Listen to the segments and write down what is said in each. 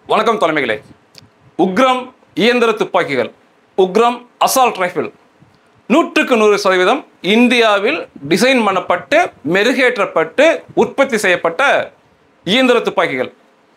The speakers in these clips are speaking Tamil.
வணக்கம் தலைமைகளே உக்ரம் இயந்திர துப்பாக்கிகள் உக்ரம் அசால்ட் ரைஃபிள் நூற்றுக்கு நூறு சதவீதம் இந்தியாவில் டிசைன் பண்ணப்பட்டு மெருகேற்றப்பட்டு உற்பத்தி செய்யப்பட்ட இயந்திர துப்பாக்கிகள்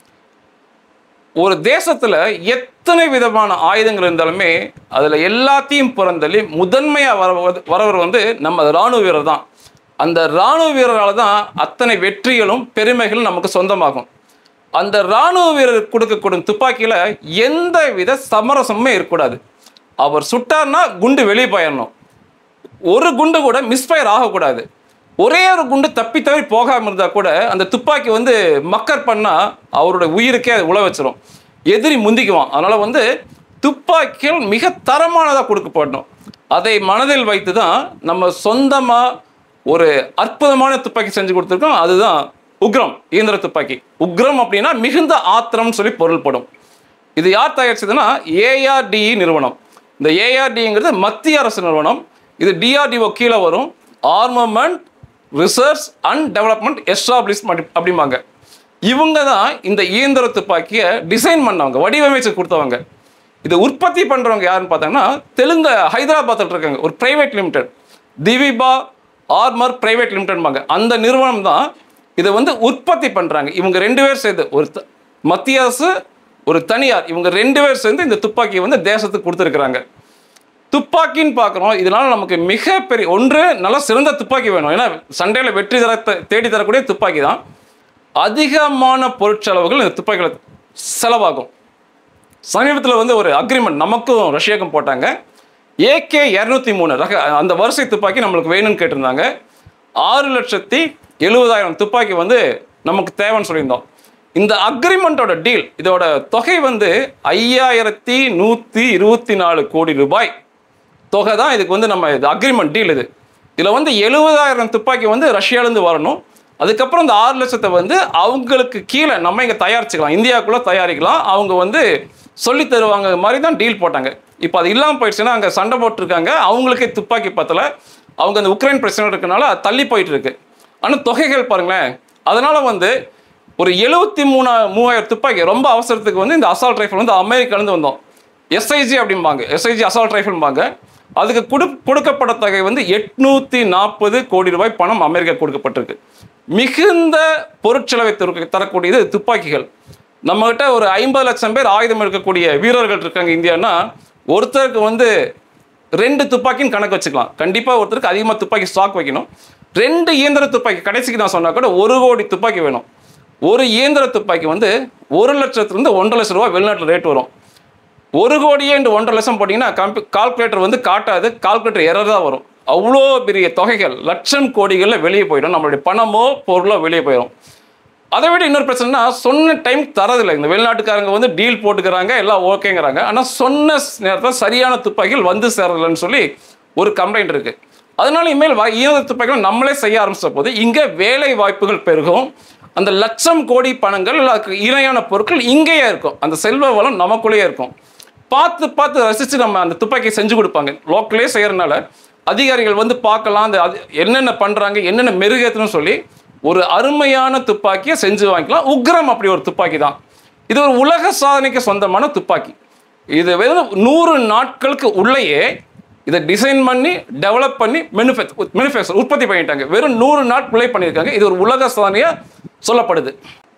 ஒரு தேசத்துல எத்தனை விதமான ஆயுதங்கள் இருந்தாலுமே அதுல எல்லாத்தையும் புறந்தள்ளி முதன்மையா வர வரவர் வந்து நம்ம ராணுவ வீரர் தான் அந்த ராணுவ வீரரால தான் அத்தனை வெற்றிகளும் பெருமைகளும் நமக்கு சொந்தமாகும் அந்த ராணுவ வீரர் கொடுக்கக்கூடிய துப்பாக்கியில எந்த வித சமரசமுமே இருக்கக்கூடாது அவர் சுட்டார்னா குண்டு வெளியே போயிடணும் ஒரு குண்டு கூட மிஸ்ஃபயர் ஆகக்கூடாது ஒரே ஒரு குண்டு தப்பி தவறி போகாமல் இருந்தால் கூட அந்த துப்பாக்கி வந்து மக்கர் பண்ணால் அவரோட உயிருக்கே அது உழ வச்சிரும் எதிரி முந்திக்குவான் அதனால் வந்து துப்பாக்கிகள் மிக தரமானதாக கொடுக்கப்படணும் அதை மனதில் வைத்து தான் நம்ம சொந்தமாக ஒரு அற்புதமான துப்பாக்கி செஞ்சு கொடுத்துருக்கோம் அதுதான் உக்ரம் இயந்திர துப்பாக்கி உக்ரம் அப்படின்னா மிகுந்த ஆத்திரம்னு சொல்லி பொருள்படும் இது யார் தயாரிச்சதுன்னா ஏஆர்டிஇ நிறுவனம் இந்த ஏஆர்டிங்கிறது மத்திய அரசு நிறுவனம் இது டிஆர்டிஓ கீழே வரும் armament research and development establish அப்படிம்பாங்க இவங்க தான் இந்த இயந்திர துப்பாக்கியை டிசைன் பண்ணவங்க வடிவமைச்சு கொடுத்தவங்க இது உற்பத்தி பண்ணுறவங்க யாருன்னு பார்த்தாங்கன்னா தெலுங்கு ஹைதராபாத்தில் இருக்காங்க ஒரு private limited Dvipa armour private லிமிடெட்பாங்க அந்த நிறுவனம் தான் இதை வந்து உற்பத்தி பண்ணுறாங்க இவங்க ரெண்டு பேர் சேர்ந்து ஒரு த- மத்திய அரசு ஒரு தனியார் இவங்க ரெண்டு பேர் சேர்ந்து இந்த துப்பாக்கியை வந்து தேசத்துக்கு கொடுத்துருக்குறாங்க துப்பாக்கின்னு பார்க்குறோம் இதனால நமக்கு மிகப்பெரிய ஒன்று நல்ல சிறந்த துப்பாக்கி வேணும் ஏன்னா சண்டையில் வெற்றி தர தேடி தரக்கூடிய துப்பாக்கி தான் அதிகமான பொருட்செலவுகள் இந்த துப்பாக்கியில் செலவாகும் சமீபத்தில் வந்து ஒரு அக்ரிமெண்ட் நமக்கும் ரஷ்யாவுக்கும் போட்டாங்க ஏகே இரநூத்தி மூணு ரக அந்த வரிசை துப்பாக்கி நம்மளுக்கு வேணும்னு கேட்டிருந்தாங்க ஆறு லட்சத்தி எழுபதாயிரம் துப்பாக்கி வந்து நமக்கு தேவைன்னு சொல்லியிருந்தோம் இந்த அக்ரிமெண்ட்டோட டீல் இதோட தொகை வந்து ஐயாயிரத்தி நூற்றி இருபத்தி நாலு கோடி ரூபாய் தொகை தான் இதுக்கு வந்து நம்ம இது அக்ரிமெண்ட் டீல் இது இதில் வந்து எழுபதாயிரம் துப்பாக்கி வந்து ரஷ்யாலேருந்து வரணும் அதுக்கப்புறம் இந்த ஆறு லட்சத்தை வந்து அவங்களுக்கு கீழே நம்ம இங்கே தயாரிச்சுக்கலாம் இந்தியாவுக்குள்ளே தயாரிக்கலாம் அவங்க வந்து சொல்லி தருவாங்க மாதிரி தான் டீல் போட்டாங்க இப்போ அது இல்லாமல் போயிடுச்சுன்னா அங்கே சண்டை போட்டிருக்காங்க அவங்களுக்கே துப்பாக்கி பத்தல அவங்க அந்த உக்ரைன் பிரச்சனை இருக்கனால அது தள்ளி போயிட்டு இருக்கு ஆனால் தொகைகள் பாருங்களேன் அதனால வந்து ஒரு எழுபத்தி மூணா மூவாயிரம் துப்பாக்கி ரொம்ப அவசரத்துக்கு வந்து இந்த அசால்ட் ரைஃபிள் வந்து அமெரிக்காலேருந்து வந்தோம் எஸ்ஐஜி அப்படிம்பாங்க எஸ்ஐஜி அசால்ட் ரைஃபிள்பாங்க அதுக்கு கொடு கொடுக்கப்பட்ட தொகை வந்து எட்நூத்தி நாற்பது கோடி ரூபாய் பணம் அமெரிக்கா கொடுக்கப்பட்டிருக்கு மிகுந்த பொருட்செலவை தரு- தரக்கூடியது துப்பாக்கிகள் நம்மகிட்ட ஒரு ஐம்பது லட்சம் பேர் ஆயுதம் எடுக்கக்கூடிய வீரர்கள் இருக்காங்க இந்தியான்னா ஒருத்தருக்கு வந்து ரெண்டு துப்பாக்கின்னு கணக்கு வச்சுக்கலாம் கண்டிப்பாக ஒருத்தருக்கு அதிகமாக துப்பாக்கி ஸ்டாக் வைக்கணும் ரெண்டு இயந்திர துப்பாக்கி கடைசிக்கு நான் சொன்னா கூட ஒரு கோடி துப்பாக்கி வேணும் ஒரு இயந்திர துப்பாக்கி வந்து ஒரு லட்சத்துலேருந்து ஒன்றரை லட்சம் ரூபாய் வெளிநாட்டில் ரேட் வரும் ஒரு கோடியே இன்று ஒன்றரை லட்சம் போட்டிங்கன்னா கம்ப்யூ கால்குலேட்டர் வந்து காட்டாது கால்குலேட்டர் எரர் தான் வரும் அவ்வளோ பெரிய தொகைகள் லட்சம் கோடிகளில் வெளியே போயிடும் நம்மளுடைய பணமோ பொருளோ வெளியே போயிடும் அதை விட இன்னொரு பிரச்சனைனா சொன்ன டைம் தரதில்லை இந்த வெளிநாட்டுக்காரங்க வந்து டீல் போட்டுக்கிறாங்க எல்லாம் ஓகேங்கிறாங்க ஆனால் சொன்ன நேரத்தில் சரியான துப்பாக்கிகள் வந்து சேரதில்லைன்னு சொல்லி ஒரு கம்ப்ளைண்ட் இருக்கு அதனால இனிமேல் வா- இயந்திர துப்பாக்கிகள் நம்மளே செய்ய ஆரம்பிச்ச போது இங்கே வேலை வாய்ப்புகள் பெருகும் அந்த லட்சம் கோடி பணங்கள் இல்ல அதுக்கு இணையான பொருட்கள் இங்கேயே இருக்கும் அந்த செல்வ வளம் நமக்குள்ளேயே இருக்கும் பார்த்து பார்த்து ரசித்து நம்ம அந்த துப்பாக்கியை செஞ்சு கொடுப்பாங்க லோக்கலே செய்யறதுனால அதிகாரிகள் வந்து பார்க்கலாம் அந்த அது என்னென்ன பண்ணுறாங்க என்னென்ன மெருகேற்றணும்னு சொல்லி ஒரு அருமையான துப்பாக்கியை செஞ்சு வாங்கிக்கலாம் உக்ரம் அப்படி ஒரு துப்பாக்கி தான் இது ஒரு உலக சாதனைக்கு சொந்தமான துப்பாக்கி இது வெறும் நூறு நாட்களுக்கு உள்ளேயே இதை டிசைன் பண்ணி டெவலப் பண்ணி மேனுஃபேக்சர் மேனுஃபேக்சர் உற்பத்தி பண்ணிட்டாங்க வெறும் நூறு நாட்குள்ளே பண்ணியிருக்காங்க இது ஒரு உலக சாதனையாக சொல்லப்படுது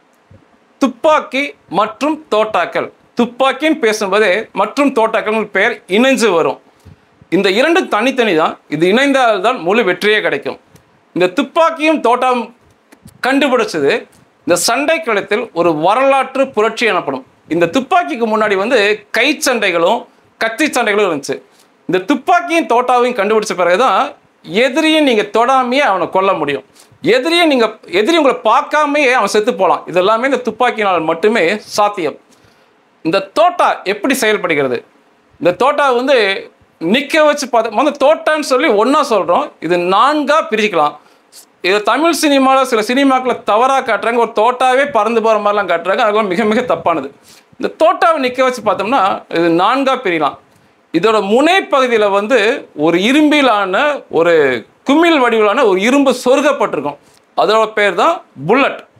துப்பாக்கி மற்றும் தோட்டாக்கள் துப்பாக்கின்னு பேசும்போதே மற்றும் தோட்டாக்கள் பெயர் இணைஞ்சு வரும் இந்த இரண்டு தனித்தனி தான் இது இணைந்தால் தான் முழு வெற்றியே கிடைக்கும் இந்த துப்பாக்கியும் தோட்டாவும் கண்டுபிடிச்சது இந்த சண்டை களத்தில் ஒரு வரலாற்று புரட்சி எனப்படும் இந்த துப்பாக்கிக்கு முன்னாடி வந்து கை சண்டைகளும் கத்தி சண்டைகளும் இருந்துச்சு இந்த துப்பாக்கியும் தோட்டாவையும் கண்டுபிடிச்ச பிறகுதான் எதிரியும் நீங்கள் தொடாமையே அவனை கொல்ல முடியும் எதிரியை நீங்கள் எதிரி உங்களை பார்க்காமையே அவன் செத்து போகலாம் இதெல்லாமே இந்த துப்பாக்கினால் மட்டுமே சாத்தியம் இந்த தோட்டா எப்படி செயல்படுகிறது இந்த தோட்டா வந்து நிற்க வச்சு பார்த்து முதல்ல தோட்டான்னு சொல்லி ஒன்றா சொல்கிறோம் இது நான்கா பிரிக்கலாம் இது தமிழ் சினிமாவில் சில சினிமாக்களை தவறாக காட்டுறாங்க ஒரு தோட்டாவே பறந்து போகிற மாதிரிலாம் காட்டுறாங்க அதெல்லாம் மிக மிக தப்பானது இந்த தோட்டாவை நிற்க வச்சு பார்த்தோம்னா இது நான்கா பிரிக்கலாம் இதோட முனைப்பகுதியில் வந்து ஒரு இரும்பிலான ஒரு குமிழ் வடிவிலான ஒரு இரும்பு சொருகப்பட்டிருக்கும் அதோட பேர் தான் புல்லட்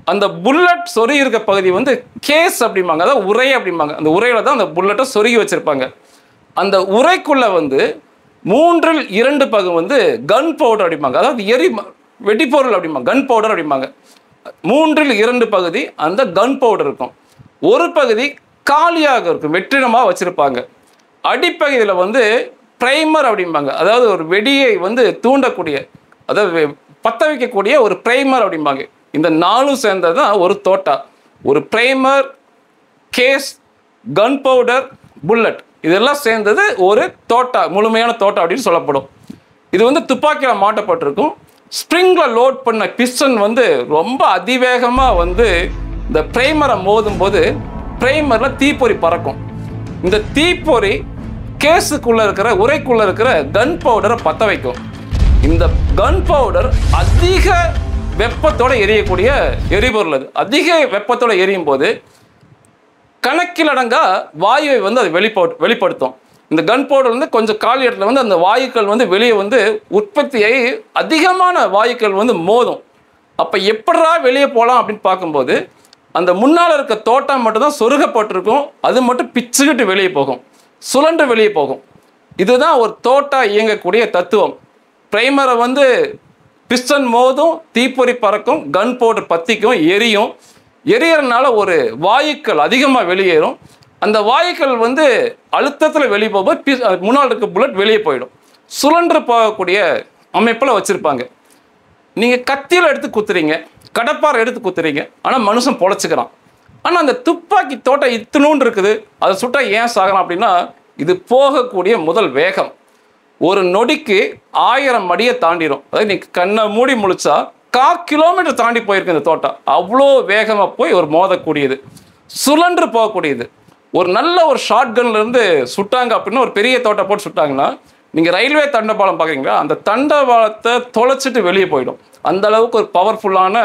அந்த புல்லட் சொருகி இருக்க பகுதி வந்து கேஸ் அப்படிம்பாங்க அதாவது உரை அப்படிம்பாங்க அந்த உரையில தான் அந்த புல்லட்டை சொருகி வச்சிருப்பாங்க அந்த உரைக்குள்ள வந்து மூன்றில் இரண்டு பகு வந்து கன் பவுடர் அப்படிம்பாங்க அதாவது எரி வெடிப்பொருள் அப்படிம்பாங்க கன் பவுடர் அப்படிம்பாங்க மூன்றில் இரண்டு பகுதி அந்த கன் பவுடர் இருக்கும் ஒரு பகுதி காலியாக இருக்கும் வெற்றிடமாக வச்சிருப்பாங்க அடிப்பகுதியில் வந்து பிரைமர் அப்படிம்பாங்க அதாவது ஒரு வெடியை வந்து தூண்டக்கூடிய அதாவது வெ- பத்த வைக்கக்கூடிய ஒரு பிரைமர் அப்படிம்பாங்க இந்த நாலும் சேர்ந்தது தான் ஒரு தோட்டா ஒரு primer case gun powder bullet இதெல்லாம் சேர்ந்தது ஒரு தோட்டா முழுமையான தோட்டா அப்படின்னு சொல்லப்படும் இது வந்து துப்பாக்கியில் மாட்டப்பட்டிருக்கும் ஸ்ப்ரிங்கில் லோட் பண்ண பிஸ்டன் வந்து ரொம்ப அதிவேகமாக வந்து இந்த பிரைமரை மோதும் போது பிரைமரில் தீப்பொறி பறக்கும் இந்த தீப்பொறி கேஸுக்குள்ளே இருக்கிற உரைக்குள்ளே இருக்கிற கன் பவுடரை பற்ற வைக்கும் இந்த கன் பவுடர் அதிக வெப்பத்தோட எரியக்கூடிய எரிபொருள் அது அதிக வெப்பத்தோட எரியும் போது கணக்கில் அடங்கா வாயுவை வந்து அது வெளிப்படு வெளிப்படுத்தும் இந்த கன் பவுடர் வந்து கொஞ்சம் காலி இடத்துல வந்து அந்த வாயுக்கள் வந்து வெளியே வந்து உற்பத்தியாகி அதிகமான வாயுக்கள் வந்து மோதும் அப்போ எப்படா வெளியே போகலாம் அப்படின்னு பார்க்கும்போது அந்த முன்னால் இருக்க தோட்டம் மட்டும்தான் சொருகப்பட்டிருக்கும் அது மட்டும் பிச்சுக்கிட்டு வெளியே போகும் சுழன்று வெளியே போகும் இதுதான் ஒரு தோட்டா இயங்கக்கூடிய தத்துவம் பிரைமரை வந்து பிஸ்டன் மோதும் தீப்பொறி பறக்கும் கன் பவுடர் பத்திக்கும் எரியும் எரியறனால ஒரு வாயுக்கள் அதிகமாக வெளியேறும் அந்த வாயுக்கள் வந்து அழுத்தத்தில் வெளியே போகும்போது பி- அது முன்னால் இருக்க புல்லட் வெளியே போயிடும் சுழன்று போகக்கூடிய அமைப்பில் வச்சுருப்பாங்க நீங்கள் கத்தியில் எடுத்து குத்துறீங்க கடப்பாரை எடுத்து குத்துறீங்க ஆனால் மனுஷன் பொழைச்சிக்கிறான் ஆனால் அந்த துப்பாக்கி தோட்டம் இத்தினூண்டு இருக்குது அதை சுட்டா ஏன் சாகலாம் அப்படின்னா இது போகக்கூடிய முதல் வேகம் ஒரு நொடிக்கு ஆயிரம் மடியை தாண்டிடும் அதாவது நீ கண்ணை மூடி முழிச்சா கா கிலோமீட்டர் தாண்டி போயிருக்கு இந்த தோட்டம் அவ்வளோ வேகமாக போய் ஒரு மோதக்கூடியது சுழன்று போகக்கூடியது ஒரு நல்ல ஒரு ஷார்ட் இருந்து சுட்டாங்க அப்படின்னா ஒரு பெரிய தோட்டம் போட்டு சுட்டாங்கன்னா நீங்கள் ரயில்வே தண்டபாலம் பார்க்குறீங்களா அந்த தண்டபாலத்தை தொலைச்சிட்டு வெளியே போயிடும் அந்த அளவுக்கு ஒரு பவர்ஃபுல்லான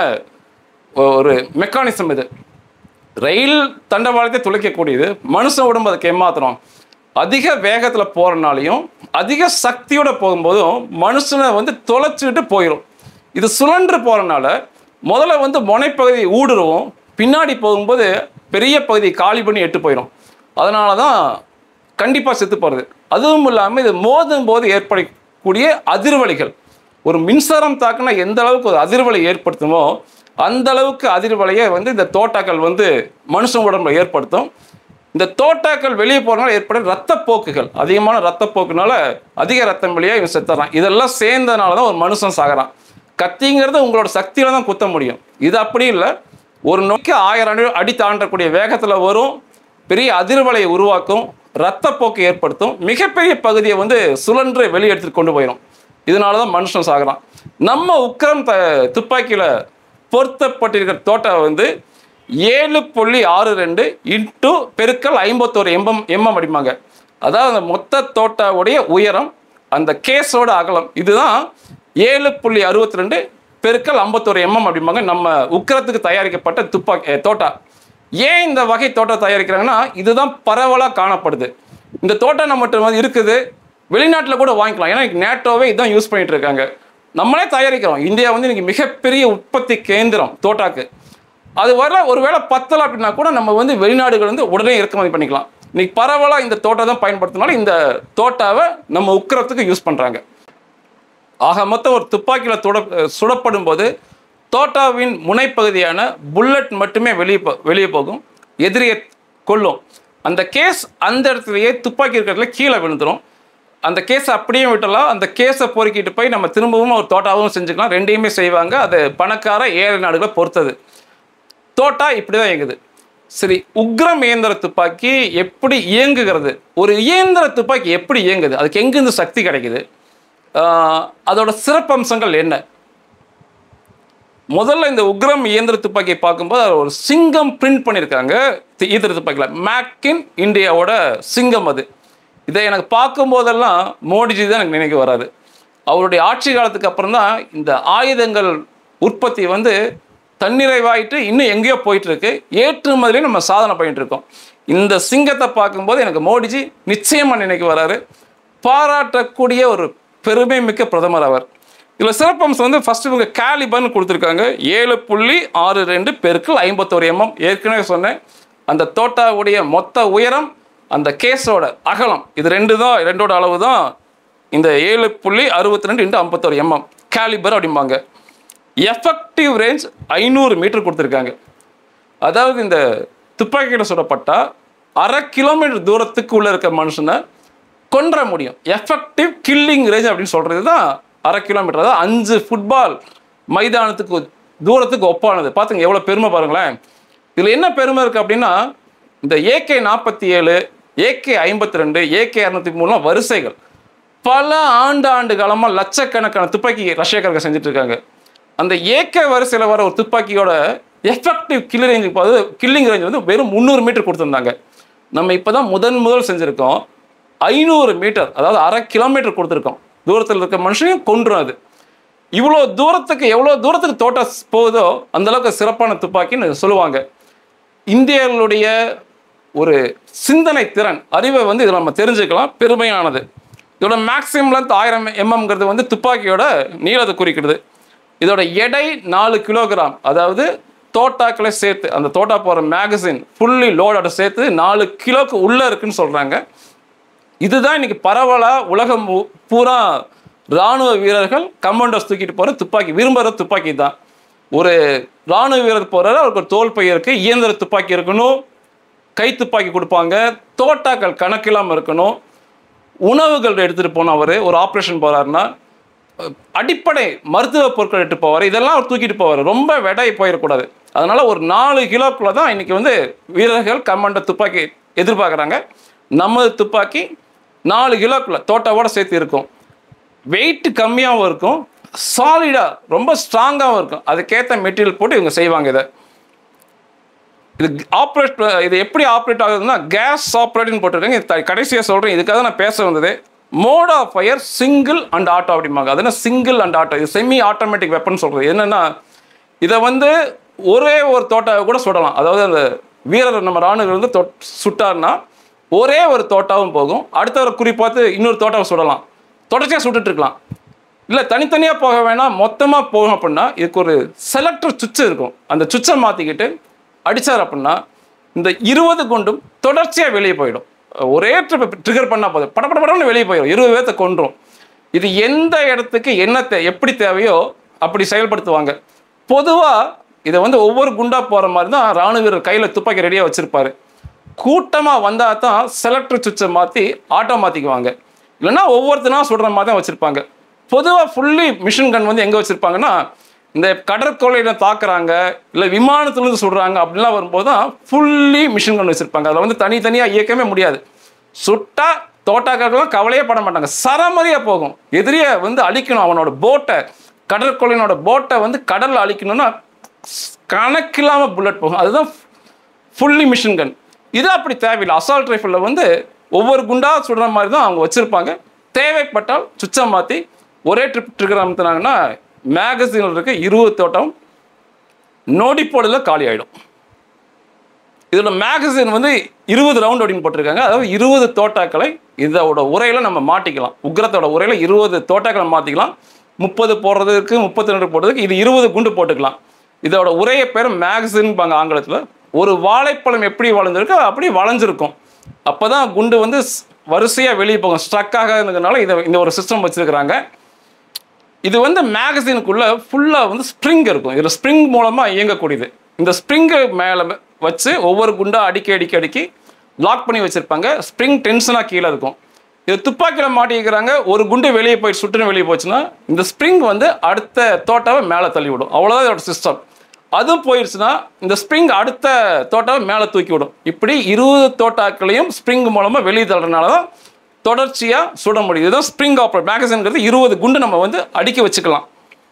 ஒரு மெக்கானிசம் இது ரயில் தண்டவாளத்தை துளைக்கக்கூடியது மனுஷன் உடம்பு அதுக்கு ஏமாத்துறோம் அதிக வேகத்தில் போகிறனாலையும் அதிக சக்தியோட போகும்போதும் மனுஷனை வந்து தொலைச்சிட்டு போயிடும் இது சுழன்று போகிறனால முதல்ல வந்து முனைப்பகுதி ஊடுருவும் பின்னாடி போகும்போது பெரிய பகுதி காலி பண்ணி எட்டு போயிடும் அதனால தான் கண்டிப்பாக செத்து போகிறது அதுவும் இல்லாமல் இது மோதும் போது ஏற்படக்கூடிய அதிர்வலிகள் ஒரு மின்சாரம் தாக்குனா எந்த அளவுக்கு ஒரு அதிர்வலை ஏற்படுத்துமோ அந்த அளவுக்கு அதிர்வலையை வந்து இந்த தோட்டாக்கள் வந்து மனுஷன் உடம்புல ஏற்படுத்தும் இந்த தோட்டாக்கள் வெளியே போறதுனால ஏற்படும் ரத்தப்போக்குகள் அதிகமான ரத்தப்போக்குனால அதிக ரத்தம் வெளியே இவன் செத்துறான் இதெல்லாம் சேர்ந்தனால தான் ஒரு மனுஷன் சாகுறான் கத்திங்கிறது உங்களோட சக்தியில தான் குத்த முடியும் இது அப்படி இல்லை ஒரு நோக்கி ஆயிரம் அடி அடி தாண்டக்கூடிய வேகத்தில் வரும் பெரிய அதிர்வலையை உருவாக்கும் ரத்தப்போக்கு ஏற்படுத்தும் மிகப்பெரிய பகுதியை வந்து சுழன்று வெளியே எடுத்துட்டு கொண்டு போயிடும் இதனால தான் மனுஷன் சாகுறான் நம்ம உக்கிரம் த துப்பாக்கியில் பொருத்தப்பட்டிருக்கிற தோட்டம் வந்து ஏழு புள்ளி ஆறு ரெண்டு இன்ட்டு பெருக்கல் ஐம்பத்தோரு எம்பம் எம்எம் அடிப்பாங்க அதாவது அந்த மொத்த தோட்டாவுடைய உயரம் அந்த கேஸோட அகலம் இதுதான் ஏழு புள்ளி அறுபத்தி ரெண்டு பெருக்கல் ஐம்பத்தோரு எம்எம் அப்படிம்பாங்க நம்ம உக்கிரத்துக்கு தயாரிக்கப்பட்ட துப்பாக்கி அஹ், தோட்டா ஏன் இந்த வகை தோட்டம் தயாரிக்கிறாங்கன்னா இதுதான் பரவலாக காணப்படுது இந்த தோட்டம் நம்மகிட்ட வந்து இருக்குது வெளிநாட்டில் கூட வாங்கிக்கலாம் ஏன்னா இன்னைக்கு நேட்டோவே இதான் யூஸ் பண்ணிட்டு இருக்காங்க நம்மளே தயாரிக்கிறோம் இந்தியா வந்து இன்னைக்கு மிகப்பெரிய உற்பத்தி கேந்திரம் தோட்டாக்கு அது வர ஒருவேளை பத்தலை அப்படின்னா கூட நம்ம வந்து வெளிநாடுகள் வந்து உடனே இறக்குமதி பண்ணிக்கலாம் இன்னைக்கு பரவலாக இந்த தோட்டம் தான் பயன்படுத்தினாலும் இந்த தோட்டாவை நம்ம உக்கிரத்துக்கு யூஸ் பண்ணுறாங்க ஆக மொத்தம் ஒரு துப்பாக்கியில் துட சுடப்படும் போது தோட்டாவின் முனைப்பகுதியான புல்லட் மட்டுமே வெளியே போ வெளியே போகும் எதிரியை கொல்லும் அந்த கேஸ் அந்த இடத்துலயே துப்பாக்கி இருக்கிற இடத்துல கீழே விழுந்துரும் அந்த கேஸை அப்படியே விட்டலாம் அந்த கேஸை பொறுக்கிட்டு போய் நம்ம திரும்பவும் ஒரு தோட்டாவும் செஞ்சுக்கலாம் ரெண்டையுமே செய்வாங்க அது பணக்கார ஏழை நாடுகளை பொறுத்தது தோட்டா இப்படி தான் இயங்குது சரி உக்ரம் இயந்திர துப்பாக்கி எப்படி இயங்குகிறது ஒரு இயந்திர துப்பாக்கி எப்படி இயங்குது அதுக்கு எங்கிருந்து சக்தி கிடைக்குது ஆஹ் அதோட சிறப்பம்சங்கள் என்ன முதல்ல இந்த உக்ரம் இயந்திர துப்பாக்கியை பார்க்கும்போது அது ஒரு சிங்கம் பிரிண்ட் பண்ணியிருக்காங்க தி- இயந்திர துப்பாக்கியில் மேக் இன் இந்தியாவோட சிங்கம் அது இதை எனக்கு பார்க்கும்போதெல்லாம் மோடிஜி தான் எனக்கு நினைக்க வராது அவருடைய ஆட்சி காலத்துக்கு அப்புறம் தான் இந்த ஆயுதங்கள் உற்பத்தி வந்து தன்னிறைவாயிட்டு இன்னும் எங்கேயோ போயிட்டு இருக்கு ஏற்றுமதிலையும் நம்ம சாதனை பண்ணிட்டு இருக்கோம் இந்த சிங்கத்தை பார்க்கும்போது எனக்கு மோடிஜி நிச்சயமா நினைக்க வராரு பாராட்டக்கூடிய ஒரு பெருமை மிக்க பிரதமர் அவர் இதில் சிறப்பம்சம் வந்து ஃபர்ஸ்ட் இவங்க கேலிபர்னு கொடுத்துருக்காங்க ஏழு புள்ளி ஆறு ரெண்டு பெருக்கள் ஐம்பத்தோரு எம்எம் ஏற்கனவே சொன்னேன் அந்த தோட்டாவுடைய மொத்த உயரம் அந்த கேஸோட அகலம் இது ரெண்டு தான் ரெண்டோட அளவு தான் இந்த ஏழு புள்ளி அறுபத்தி ரெண்டு இன்ட்டு ஐம்பத்தோரு எம்எம் கேலிபர் அப்படிம்பாங்க எஃபெக்டிவ் ரேஞ்ச் ஐநூறு மீட்டர் கொடுத்துருக்காங்க அதாவது இந்த துப்பாக்கியில் சுடப்பட்டா அரை கிலோமீட்டர் தூரத்துக்கு உள்ள இருக்க மனுஷனை கொன்ற முடியும் எஃபெக்டிவ் கில்லிங் ரேஞ்ச் அப்படின்னு சொல்கிறது தான் அரை கிலோமீட்டர் அதாவது அஞ்சு ஃபுட்பால் மைதானத்துக்கு தூரத்துக்கு ஒப்பானது பார்த்துங்க எவ்வளோ பெருமை பாருங்களேன் இதில் என்ன பெருமை இருக்குது அப்படின்னா இந்த ஏகே நாற்பத்தி ஏழு ஏகே ஐம்பத்தி ரெண்டு ஏகே இரநூத்தி மூணுலாம் வரிசைகள் பல ஆண்டு ஆண்டு காலமாக லட்சக்கணக்கான துப்பாக்கி ரஷ்யாக்காரங்க செஞ்சுட்டு இருக்காங்க அந்த ஏகே வரிசையில் வர ஒரு துப்பாக்கியோட எஃபெக்டிவ் கில் ரேஞ்ச் பார்த்து கில்லிங் ரேஞ்ச் வந்து வெறும் முந்நூறு மீட்டர் கொடுத்துருந்தாங்க நம்ம இப்போ தான் முதன் முதல் செஞ்சுருக்கோம் ஐநூறு மீட்டர் அதாவது அரை கிலோமீட்டர் கொடுத்துருக்கோம் தூரத்தில் இருக்க மனுஷனையும் கொன்றும் அது இவ்வளோ தூரத்துக்கு எவ்வளோ தூரத்துக்கு தோட்ட போகுதோ அந்த அளவுக்கு சிறப்பான துப்பாக்கின்னு சொல்லுவாங்க இந்தியர்களுடைய ஒரு சிந்தனை திறன் அறிவை வந்து இதில் நம்ம தெரிஞ்சுக்கலாம் பெருமையானது இதோட மேக்ஸிமம் லென்த் ஆயிரம் எம்எம்ங்கிறது வந்து துப்பாக்கியோட நீளத்தை குறிக்கிறது இதோட எடை நாலு கிலோகிராம் அதாவது தோட்டாக்களை சேர்த்து அந்த தோட்டா போகிற மேகசின் ஃபுல்லி லோடோட சேர்த்து நாலு கிலோக்கு உள்ளே இருக்குன்னு சொல்கிறாங்க இதுதான் இன்னைக்கு பரவலாக உலகம் மு- பூரா ராணுவ வீரர்கள் கமாண்டோஸ் தூக்கிட்டு போகிற துப்பாக்கி விரும்புகிற துப்பாக்கி தான் ஒரு ராணுவ வீரர் போகிறாரு அவருக்கு ஒரு தோல் பை இருக்கு இயந்திர துப்பாக்கி இருக்கணும் கை துப்பாக்கி கொடுப்பாங்க தோட்டாக்கள் கணக்கில்லாமல் இருக்கணும் உணவுகள் எடுத்துகிட்டு போனோம் அவர் ஒரு ஆப்ரேஷன் போகிறாருன்னா அடிப்படை மருத்துவ பொருட்கள் எடுத்து போவார் இதெல்லாம் அவர் தூக்கிட்டு போவார் ரொம்ப விடை போயிடக்கூடாது அதனால ஒரு நாலு கிலோக்குள்ள தான் இன்னைக்கு வந்து வீரர்கள் கமாண்டோ துப்பாக்கி எதிர்பார்க்குறாங்க நமது துப்பாக்கி நாலு கிலோக்குள்ள தோட்டாவோட சேர்த்து இருக்கும் வெயிட் கம்மியாகவும் இருக்கும் சாலிடாக ரொம்ப ஸ்ட்ராங்காகவும் இருக்கும் அதுக்கேற்ற மெட்டீரியல் போட்டு இவங்க செய்வாங்க இதை இது ஆப்ரேட் இது எப்படி ஆப்ரேட் ஆகுதுன்னா கேஸ் ஆப்ரேட்னு போட்டிருக்காங்க இது த- கடைசியா சொல்கிறேன் இதுக்காக நான் பேச வந்தது mode of fire single and auto அப்படிம்பாங்க அது என்ன சிங்கிள் அண்ட் ஆட்டோ இது செமி ஆட்டோமேட்டிக் வெப்பன் சொல்கிறது என்னென்னா இதை வந்து ஒரே ஒரு தோட்டாவை கூட சுடலாம் அதாவது அந்த வீரர் நம்ம ராணுவர் வந்து தொட் சுட்டார்னா ஒரே ஒரு தோட்டாவும் போகும் அடுத்தவரை குறிப்பாத்து இன்னொரு தோட்டாவை சுடலாம் தொடர்ச்சியாக சுட்டுட்டு இருக்கலாம் இல்லை தனித்தனியாக போக வேணாம் மொத்தமாக போகும் அப்படின்னா இதுக்கு ஒரு செலக்டர் சுவிட்ச் இருக்கும் அந்த சுவிட்சை மாற்றிக்கிட்டு அடித்தார் அப்படின்னா இந்த இருபது குண்டும் தொடர்ச்சியாக வெளியே போயிடும் ஒரே ட்ரிப் ட்ரிகர் பண்ணால் போதும் பட பட படம்னு வெளியே போயிடும் இருபது பேர்த்த கொன்றும் இது எந்த இடத்துக்கு என்ன தே எப்படி தேவையோ அப்படி செயல்படுத்துவாங்க பொதுவாக இதை வந்து ஒவ்வொரு குண்டா போகிற மாதிரி தான் ராணுவ வீரர் கையில் துப்பாக்கி ரெடியாக வச்சுருப்பாரு கூட்டமாக வந்தால் தான் செலக்டர் சுவிட்சை மாற்றி ஆட்டோ மாற்றிக்குவாங்க இல்லைன்னா ஒவ்வொருத்தனா சுடுற மாதிரி தான் வச்சுருப்பாங்க பொதுவாக ஃபுல்லி மிஷின் கன் வந்து எங்கே வச்சுருப்பாங்கன்னா இந்த கடற்கொள்ளையில தாக்குறாங்க இல்லை விமானத்துலேருந்து சுடுறாங்க அப்படிலாம் வரும்போது தான் ஃபுல்லி மிஷின் கன் வச்சுருப்பாங்க அதில் வந்து தனித்தனியாக இயக்கவே முடியாது சுட்டா தோட்டாக்காரர்களும் கவலையே பட மாட்டாங்க சரமரியாக போகும் எதிரியை வந்து அழிக்கணும் அவனோட போட்டை கடற்கொள்ளையினோட போட்டை வந்து கடலில் அழிக்கணும்னா கணக்கில்லாமல் புல்லட் போகும் அதுதான் ஃபுல்லி மிஷின் கன் இது அப்படி தேவையில்லை அசால்ட் ரைஃபிளில் வந்து ஒவ்வொரு குண்டா சுடுற மாதிரி தான் அவங்க வச்சுருப்பாங்க தேவைப்பட்டால் சுவிட்சை மாற்றி ஒரே ட்ரிப் ட்ரிகர் அமுத்துனாங்கன்னா மேகசினில் இருக்க இருபது தோட்டம் நொடி போடல காலி ஆகிடும் இதோட மேகசின் வந்து இருபது ரவுண்ட் அப்படின்னு போட்டிருக்காங்க அதாவது இருபது தோட்டாக்களை இதோட உரையில் நம்ம மாட்டிக்கலாம் உக்ரத்தோட உரையில் இருபது தோட்டாக்களை மாற்றிக்கலாம் முப்பது போடுறதுக்கு முப்பத்தி ரெண்டு போடுறதுக்கு இது இருபது குண்டு போட்டுக்கலாம் இதோட உரைய பேர் மேகசின்பாங்க ஆங்கிலத்தில் ஒரு வாழைப்பழம் எப்படி வளைஞ்சிருக்கோ அப்படி வளைஞ்சிருக்கும் அப்போ தான் குண்டு வந்து வரிசையாக வெளியே போகும் ஸ்ட்ரக் ஆகாதுங்கிறதுனால இதை இந்த ஒரு சிஸ்டம் வச்சுருக்கிறாங்க இது வந்து மேகசினுக்குள்ள ஃபுல்லாக வந்து ஸ்ப்ரிங் இருக்கும் இதில் ஸ்ப்ரிங் மூலமாக இயங்கக்கூடியது இந்த ஸ்ப்ரிங்கு மேலே வச்சு ஒவ்வொரு குண்டா அடிக்கி அடிக்கி அடிக்கி லாக் பண்ணி வச்சுருப்பாங்க ஸ்ப்ரிங் டென்ஷனாக கீழே இருக்கும் இது துப்பாக்கியில் மாட்டிக்கிறாங்க ஒரு குண்டு வெளியே போய் சுட்டுன்னு வெளியே போச்சுன்னா இந்த ஸ்ப்ரிங் வந்து அடுத்த தோட்டாவை மேலே தள்ளி விடும் அவ்வளோதான் இதோட சிஸ்டம் அதுவும் போயிடுச்சுன்னா இந்த ஸ்ப்ரிங் அடுத்த தோட்டாவை மேலே தூக்கி விடும் இப்படி இருபது தோட்டாக்களையும் ஸ்ப்ரிங் மூலமாக வெளியே தள்ளுறதுனால தான் தொடர்ச்சியாக சுட முடியும் இதுதான் ஸ்ப்ரிங் ஆப்ரேட் மேகசின்ங்கிறது இருபது குண்டு நம்ம வந்து அடுக்கி வச்சுக்கலாம்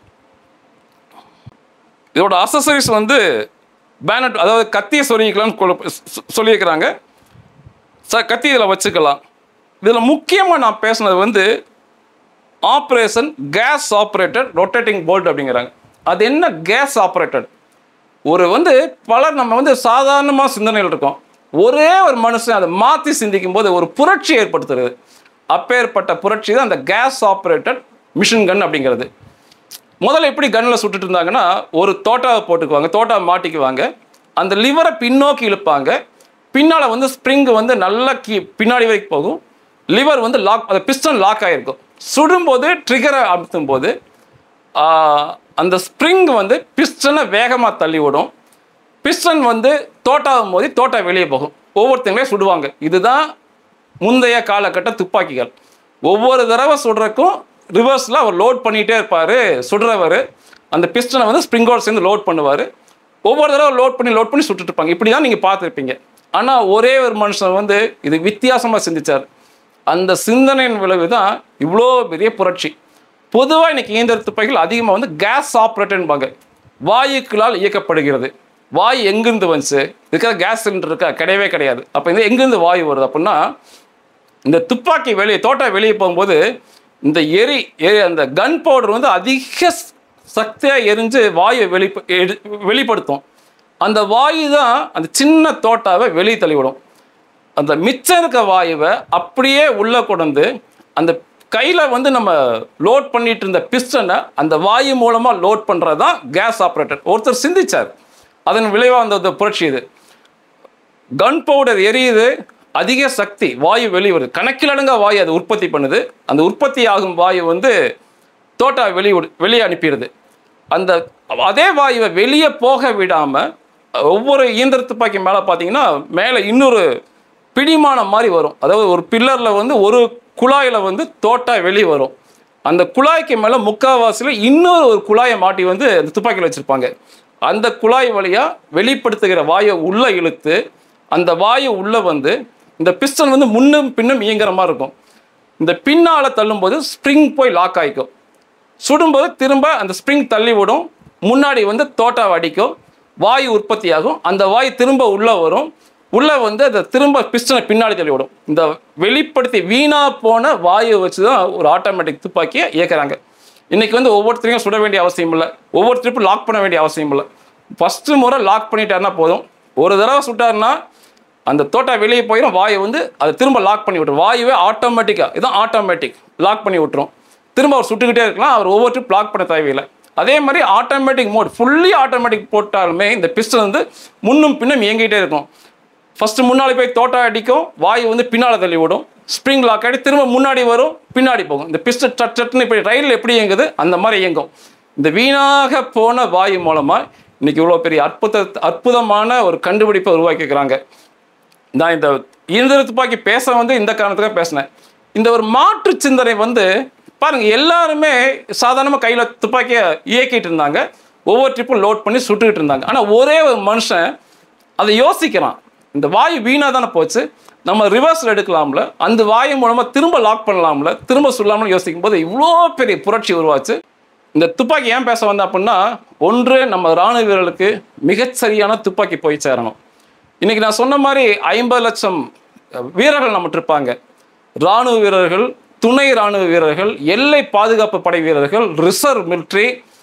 இதோட அசசரிஸ் வந்து பேனட் அதாவது கத்தியை சொருகிக்கலாம்னு கொல- சொ- சொல்லியிருக்கிறாங்க ச கத்தி இதில் வச்சுக்கலாம் இதில் முக்கியமாக நான் பேசுனது வந்து operation gas operated rotating bolt அப்படிங்கிறாங்க அது என்ன கேஸ் ஆப்ரேட்டட் ஒரு வந்து பலர் நம்ம வந்து சாதாரணமாக சிந்தனையில் இருக்கோம் ஒரே ஒரு மனுஷன் அதை மாற்றி சிந்திக்கும் போது ஒரு புரட்சி ஏற்படுத்துறது அப்பேற்பட்ட புரட்சி தான் அந்த கேஸ் ஆப்ரேட்டட் மிஷின் கன் அப்படிங்கிறது முதல்ல எப்படி கன்னில் சுட்டுட்டு இருந்தாங்கன்னா ஒரு தோட்டாவை போட்டுக்குவாங்க தோட்டாவை மாட்டிக்குவாங்க அந்த லிவரை பின்னோக்கி இழுப்பாங்க பின்னால் வந்து ஸ்ப்ரிங் வந்து நல்லா கீ பின்னாடி வரைக்கும் போகும் லிவர் வந்து லாக் அந்த பிஸ்டன் லாக் ஆகிருக்கும் சுடும்போது ட்ரிகரை அமுத்தும் போது ஆஹ், அந்த ஸ்ப்ரிங் வந்து பிஸ்டனை வேகமாக தள்ளி விடும் பிஸ்டன் வந்து தோட்டாவும் போது தோட்டா வெளியே போகும் ஒவ்வொருத்தங்களையும் சுடுவாங்க இதுதான் முந்தைய காலகட்ட துப்பாக்கிகள் ஒவ்வொரு தடவை சுடுறக்கும் ரிவர்ஸில் அவர் லோட் பண்ணிகிட்டே இருப்பார் சுடுறவர் அந்த பிஸ்டனை வந்து ஸ்ப்ரிங்கோட சேர்ந்து லோட் பண்ணுவார் ஒவ்வொரு தடவை லோட் பண்ணி லோட் பண்ணி சுட்டுட்டு இருப்பாங்க இப்படி தான் நீங்கள் பார்த்துருப்பீங்க ஆனால் ஒரே ஒரு மனுஷன் வந்து இது வித்தியாசமாக சிந்திச்சார் அந்த சிந்தனையின் விளைவு தான் இவ்வளோ பெரிய புரட்சி பொதுவாக இன்னைக்கு இயந்திர துப்பாக்கிகள் அதிகமாக வந்து கேஸ் ஆப்ரேட்டர்ன்பாங்க வாயுக்களால் இயக்கப்படுகிறது வாயு எங்கிருந்து வந்துச்சு இருக்கிற கேஸ் சிலிண்டர் இருக்கா கிடையவே கிடையாது அப்போ இந்த எங்கிருந்து வாயு வருது அப்படின்னா இந்த துப்பாக்கி வெளியே தோட்டா வெளியே போகும்போது இந்த எரி எரி அந்த கன் பவுடர் வந்து அதிக சக்தியாக எரிஞ்சு வாயுவை வெளி எடு- வெளிப்படுத்தும் அந்த வாயு தான் அந்த சின்ன தோட்டாவை வெளியே தள்ளிவிடும் அந்த மிச்சம் இருக்க வாயுவை அப்படியே உள்ளே கொண்டு அந்த கையில் வந்து நம்ம லோட் பண்ணிட்டு இருந்த பிஸ்டனை அந்த வாயு மூலமாக லோட் பண்ணுறது தான் கேஸ் ஆப்ரேட்டர் ஒருத்தர் சிந்திச்சார் அதன் விளைவாக வந்த புரட்சி இது கன் பவுடர் எரியுது அதிக சக்தி வாயு வெளிவருது கணக்கிலடங்கா வாயு அது உற்பத்தி பண்ணுது அந்த உற்பத்தி ஆகும் வாயு வந்து தோட்டா வெளி வெளியே அனுப்பிடுது அந்த அதே வாயுவை வெளியே போக விடாமல் ஒவ்வொரு இயந்திர துப்பாக்கி மேலே பார்த்தீங்கன்னா மேலே இன்னொரு பிடிமானம் மாதிரி வரும் அதாவது ஒரு பில்லரில் வந்து ஒரு குழாயில் வந்து தோட்டா வெளியே வரும் அந்த குழாய்க்கு மேலே முக்காவாசியில் இன்னொரு ஒரு குழாயை மாட்டி வந்து அந்த துப்பாக்கியில் வச்சுருப்பாங்க அந்த குழாய் வழியாக வெளிப்படுத்துகிற வாயை உள்ளே இழுத்து அந்த வாயு உள்ளே வந்து இந்த பிஸ்டன் வந்து முன்னும் பின்னும் இயங்குற மாதிரி இருக்கும் இந்த பின்னால் தள்ளும்போது ஸ்ப்ரிங் போய் லாக் ஆகிக்கும் சுடும்போது திரும்ப அந்த ஸ்ப்ரிங் தள்ளி விடும் முன்னாடி வந்து தோட்டாவை அடிக்கும் வாயு உற்பத்தி ஆகும் அந்த வாயு திரும்ப உள்ளே வரும் உள்ளே வந்து அதை திரும்ப பிஸ்டனை பின்னாடி தள்ளி விடும் இந்த வெளிப்படுத்தி வீணாக போன வாயுவை வச்சு தான் ஒரு ஆட்டோமேட்டிக் துப்பாக்கியை இயக்குறாங்க இன்னைக்கு வந்து ஒவ்வொருத்தரையும் சுட வேண்டிய அவசியம் இல்லை ஒவ்வொரு ட்ரிப்பும் லாக் பண்ண வேண்டிய அவசியம் இல்லை ஃபஸ்ட்டு முறை லாக் பண்ணிட்டாருன்னா போதும் ஒரு தடவை சுட்டாருன்னா அந்த தோட்டா வெளியே போயிடும் வாயு வந்து அதை திரும்ப லாக் பண்ணி விட்டுரும் வாயுவே ஆட்டோமேட்டிக்காக இதுதான் ஆட்டோமேட்டிக் லாக் பண்ணி விட்டுரும் திரும்ப அவர் சுட்டுக்கிட்டே இருக்கலாம் அவர் ஒவ்வொரு ட்ரிப் லாக் பண்ண தேவையில்லை அதே மாதிரி ஆட்டோமேட்டிக் மோட் ஃபுல்லி ஆட்டோமேட்டிக் போட்டாலுமே இந்த பிஸ்டன் வந்து முன்னும் பின்னும் இயங்கிட்டே இருக்கும் ஃபஸ்ட்டு முன்னாடி போய் தோட்டா அடிக்கும் வாயு வந்து பின்னால் தள்ளி விடும் ஸ்ப்ரிங் லாக் ஆகி திரும்ப முன்னாடி வரும் பின்னாடி போகும் இந்த பிஸ்டன் சட் சட்டுன்னு இப்படி ரயில் எப்படி இயங்குது அந்த மாதிரி இயங்கும் இந்த வீணாக போன வாயு மூலமாக இன்னைக்கு இவ்வளோ பெரிய அற்புத அற்புதமான ஒரு கண்டுபிடிப்பை உருவாக்கிக்கிறாங்க நான் இந்த இயந்திர துப்பாக்கி பேச வந்து இந்த காரணத்துக்காக பேசினேன் இந்த ஒரு மாற்று சிந்தனை வந்து பாருங்க எல்லாருமே சாதாரணமாக கையில் துப்பாக்கியை இயக்கிட்டு இருந்தாங்க ஒவ்வொரு ட்ரிப்பும் லோட் பண்ணி சுட்டுக்கிட்டு இருந்தாங்க ஆனால் ஒரே ஒரு மனுஷன் அதை யோசிக்கிறான் இந்த வாயு வீணாக தானே போச்சு நம்ம ரிவர்ஸில் எடுக்கலாம்ல அந்த வாயு மூலமாக திரும்ப லாக் பண்ணலாம்ல திரும்ப சொல்லாமல் யோசிக்கும் போது இவ்வளோ பெரிய புரட்சி உருவாச்சு இந்த துப்பாக்கி ஏன் பேச வந்தேன் அப்படின்னா ஒன்று நம்ம ராணுவ வீரர்களுக்கு மிகச்சரியான துப்பாக்கி போய் சேரணும் இன்னைக்கு நான் சொன்ன மாதிரி ஐம்பது லட்சம் வீரர்கள் நம்மகிட்ட இருப்பாங்க ராணுவ வீரர்கள் துணை ராணுவ வீரர்கள் எல்லை பாதுகாப்பு படை வீரர்கள் ரிசர்வ் மிலிட்ரி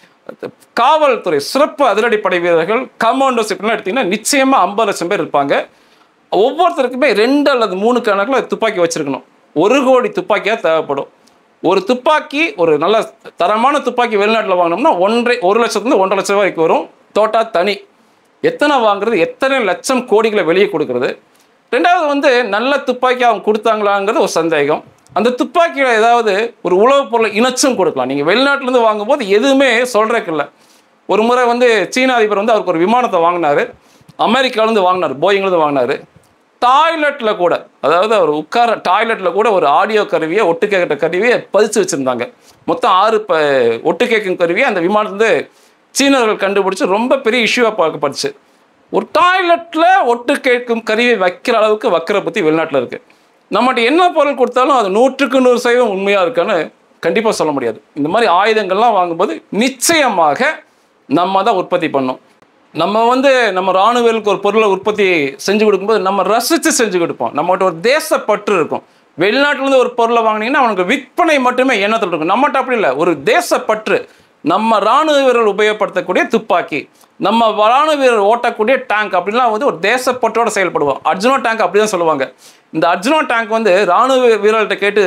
காவல்துறை சிறப்பு அதிரடி படை வீரர்கள் கமாண்டோஸ் இப்படிலாம் எடுத்தீங்கன்னா நிச்சயமா ஐம்பது லட்சம் பேர் இருப்பாங்க ஒவ்வொருத்தருக்குமே ரெண்டு அல்லது மூணு கணக்கில் துப்பாக்கி வச்சிருக்கணும் ஒரு கோடி துப்பாக்கியாக தேவைப்படும் ஒரு துப்பாக்கி ஒரு நல்ல தரமான துப்பாக்கி வெளிநாட்டில் வாங்கினோம்னா ஒன்றரை ஒரு லட்சத்துலேருந்து ஒன்றரை லட்சம் வரைக்கும் வரும் தோட்டா தனி எத்தனை வாங்குறது எத்தனை லட்சம் கோடிகளை வெளியே கொடுக்குறது ரெண்டாவது வந்து நல்ல துப்பாக்கி அவங்க கொடுத்தாங்களாங்கிறது ஒரு சந்தேகம் அந்த துப்பாக்கியில் ஏதாவது ஒரு உணவுப் பொருளை இணைச்சும் கொடுக்கலாம் நீங்கள் வெளிநாட்டிலேருந்து வாங்கும்போது எதுவுமே சொல்கிறதுக்கு இல்லை ஒரு முறை வந்து சீன அதிபர் வந்து அவருக்கு ஒரு விமானத்தை வாங்கினாரு அமெரிக்காவிலேருந்து வாங்கினார் போயிங்லேருந்து வாங்கினாரு டாய்லெட்டில் கூட அதாவது அவர் உட்கார டாய்லெட்டில் கூட ஒரு ஆடியோ கருவியை ஒட்டு கேட்குற கருவியை பதிச்சு வச்சுருந்தாங்க மொத்தம் ஆறு ப ஒட்டு கேட்கும் கருவியை அந்த விமானத்துலேருந்து சீனர்கள் கண்டுபிடிச்சு ரொம்ப பெரிய இஷ்யூவாக பார்க்கப்பட்டுச்சு ஒரு டாய்லெட்டில் ஒட்டு கேட்கும் கருவியை வைக்கிற அளவுக்கு வக்கிற பற்றி வெளிநாட்டில் இருக்குது நம்மகிட்ட என்ன பொருள் கொடுத்தாலும் அது நூற்றுக்கு நூறு சதவீதம் உண்மையாக இருக்கான்னு கண்டிப்பாக சொல்ல முடியாது இந்த மாதிரி ஆயுதங்கள்லாம் வாங்கும்போது நிச்சயமாக நம்ம தான் உற்பத்தி பண்ணோம் நம்ம வந்து நம்ம ராணுவர்களுக்கு ஒரு பொருளை உற்பத்தி செஞ்சு கொடுக்கும்போது நம்ம ரசித்து செஞ்சு கொடுப்போம் நம்மகிட்ட ஒரு தேசப்பற்று இருக்கும் வெளிநாட்டிலேருந்து ஒரு பொருளை வாங்கினீங்கன்னா அவனுக்கு விற்பனை மட்டுமே எண்ணத்தில் இருக்கும் நம்மகிட்ட அப்படி இல்லை ஒரு தேசப்பற்று நம்ம ராணுவ வீரர்கள் உபயோகப்படுத்தக்கூடிய துப்பாக்கி நம்ம ராணுவ வீரர் ஓட்டக்கூடிய டேங்க் அப்படிலாம் வந்து ஒரு தேசப்பற்றோட செயல்படுவோம் அர்ஜுனோ டேங்க் அப்படி தான் சொல்லுவாங்க இந்த அர்ஜுனோ டேங்க் வந்து ராணுவ வீரர்கள்ட்ட கேட்டு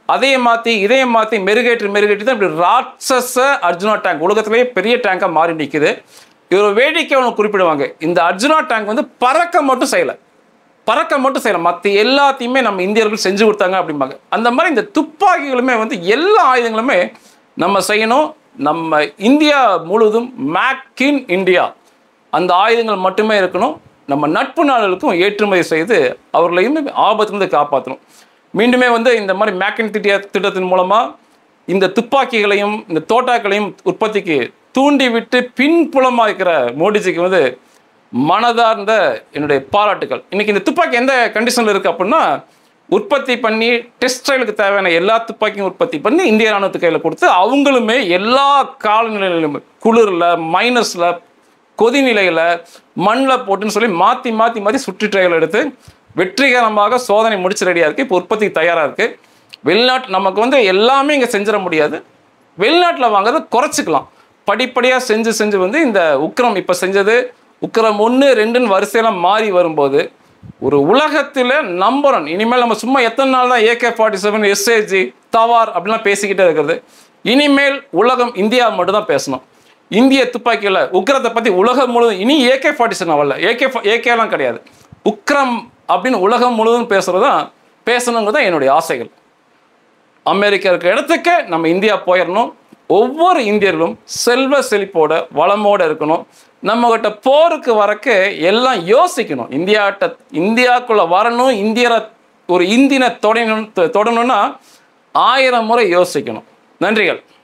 அதே மாற்றி இதே மாற்றி மெருகேற்றி மெருகேற்றி தான் இப்படி ராட்சச அர்ஜுனா டேங்க் உலகத்திலேயே பெரிய டேங்காக மாறி நிற்குது இது ஒரு வேடிக்கை ஒன்று குறிப்பிடுவாங்க இந்த அர்ஜுனா டேங்க் வந்து பறக்க மட்டும் செய்யலை பறக்க மட்டும் செய்யலாம் மற்ற எல்லாத்தையுமே நம்ம இந்தியர்கள் செஞ்சு கொடுத்தாங்க அப்படிம்பாங்க அந்த மாதிரி இந்த துப்பாக்கிகளுமே வந்து எல்லா ஆயுதங்களுமே நம்ம செய்யணும் நம்ம இந்தியா முழுவதும் மேக் இன் இந்தியா அந்த ஆயுதங்கள் மட்டுமே இருக்கணும் நம்ம நட்பு நாடுகளுக்கும் ஏற்றுமதி செய்து அவர்களையுமே ஆபத்திலிருந்து காப்பாற்றணும் மீண்டுமே வந்து இந்த மாதிரி மேக் இன் திட்டிய திட்டத்தின் மூலமாக இந்த துப்பாக்கிகளையும் இந்த தோட்டாக்களையும் உற்பத்திக்கு தூண்டி விட்டு பின்புலமாக இருக்கிற மோடிஜிக்கு வந்து மனதார்ந்த என்னுடைய பாராட்டுகள் இன்னைக்கு இந்த துப்பாக்கி எந்த கண்டிஷனில் இருக்குது அப்படின்னா உற்பத்தி பண்ணி டெஸ்ட் ட்ரையலுக்கு தேவையான எல்லா துப்பாக்கியும் உற்பத்தி பண்ணி இந்திய ராணுவத்து கையில் கொடுத்து அவங்களுமே எல்லா காலநிலையிலும் குளிரில் மைனஸில் கொதிநிலையில் மண்ணில் போட்டுன்னு சொல்லி மாற்றி மாற்றி மாற்றி சுற்றி ட்ரையல் எடுத்து வெற்றிகரமாக சோதனை முடிச்சு ரெடியாக இருக்குது இப்போ உற்பத்திக்கு தயாராக இருக்குது வெளிநாட்டு நமக்கு வந்து எல்லாமே இங்கே செஞ்சிட முடியாது வெளிநாட்டில் வாங்குறத குறைச்சிக்கலாம் படிப்படியாக செஞ்சு செஞ்சு வந்து இந்த உக்ரம் இப்போ செஞ்சது உக்ரம் ஒன்று ரெண்டுன்னு வரிசையெல்லாம் மாறி வரும்போது ஒரு உலகத்தில் நம்புறோம் இனிமேல் நம்ம சும்மா எத்தனை நாள் தான் AK forty seven SAG Tavor அப்படிலாம் பேசிக்கிட்டே இருக்கிறது இனிமேல் உலகம் இந்தியா மட்டும் தான் பேசணும் இந்திய துப்பாக்கியில் உக்ரத்தை பற்றி உலகம் முழுவதும் இனி ஏகே ஃபார்ட்டி செவன் வரல ஏகே ஏகேலாம் கிடையாது உக்ரம் அப்படின்னு உலகம் முழுவதும் பேசுகிறது தான் பேசணுங்கிறது தான் என்னுடைய ஆசைகள் அமெரிக்கா இருக்க இடத்துக்கு நம்ம இந்தியா போயிடணும் ஒவ்வொரு இந்தியர்களும் செல்வ செழிப்போட வளமோட இருக்கணும் நம்மகிட்ட போருக்கு வரக்க எல்லாம் யோசிக்கணும் இந்தியாட்ட இந்தியாக்குள்ள வரணும் இந்தியரை ஒரு இந்தியனை தொடணும் தொடணும்னா ஆயிரம் முறை யோசிக்கணும் நன்றிகள்